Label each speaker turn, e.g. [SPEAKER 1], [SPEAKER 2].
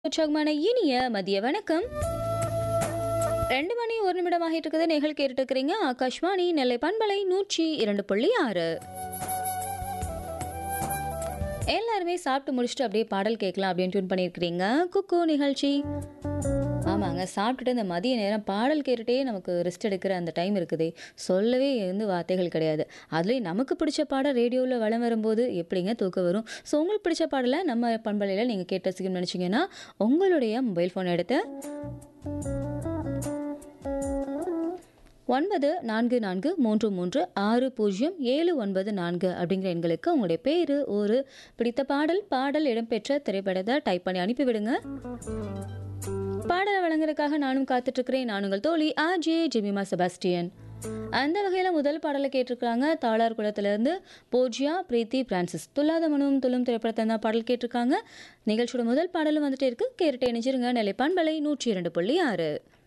[SPEAKER 1] உற்சாகமான இனிய மதிய வணக்கம் ரெண்டு மணி ஒரு நிமிடம் ஆகிட்டு இருக்குது நிகழ் கேட்டுட்டு இருக்கிறீங்க ஆகாஷ்வாணி நெல்லை பண்பலை நூற்றி இரண்டு புள்ளி ஆறு எல்லாருமே சாப்பிட்டு முடிச்சுட்டு அப்படியே பாடல் கேட்கலாம் அப்படின்னு டியூன் பண்ணியிருக்கிறீங்க குக்கு நிகழ்ச்சி ஆமாங்க சாப்பிட்டுட்டு இந்த மதிய நேரம் பாடல் கேட்டுட்டே நமக்கு ரெஸ்ட் எடுக்கிற அந்த டைம் இருக்குதே சொல்லவே வந்து வார்த்தைகள் கிடையாது அதுலேயும் நமக்கு பிடிச்ச பாடல் ரேடியோவில் வளம் வரும்போது எப்படிங்க தூக்கம் வரும் ஸோ உங்களுக்கு பிடிச்ச பாடலை நம்ம பண்பலையில் நீங்கள் கேட்டு ரசிக்கணும்னு நினச்சிங்கன்னா உங்களுடைய மொபைல் ஃபோன் எடுத்து ஒன்பது நான்கு நான்கு மூன்று மூன்று ஆறு பூஜ்ஜியம் ஏழு ஒன்பது நான்கு அப்படிங்கிற எண்களுக்கு உங்களுடைய பேர் ஒரு பிடித்த பாடல் பாடல் இடம்பெற்ற திரைப்படத்தை டைப் பண்ணி அனுப்பிவிடுங்க பாடலை வழங்குறதுக்காக நானும் காத்துட்ருக்கிறேன் நான் உங்கள் தோழி ஆஜே ஜெமிமா செபாஸ்டியன் அந்த வகையில் முதல் பாடலை கேட்டிருக்காங்க தாளார் குளத்திலிருந்து போஜியா பிரீத்தி பிரான்சிஸ் துல்லாத மனுவும் துள்ளும் திரைப்படத்தை தான் பாடல் கேட்டிருக்காங்க நிகழ்ச்சியோட முதல் பாடலும் வந்துட்டே இருக்கு கேட்டுட்டு இணைஞ்சிருங்க நிலைப்பான் பலை நூற்றி இரண்டு புள்ளி ஆறு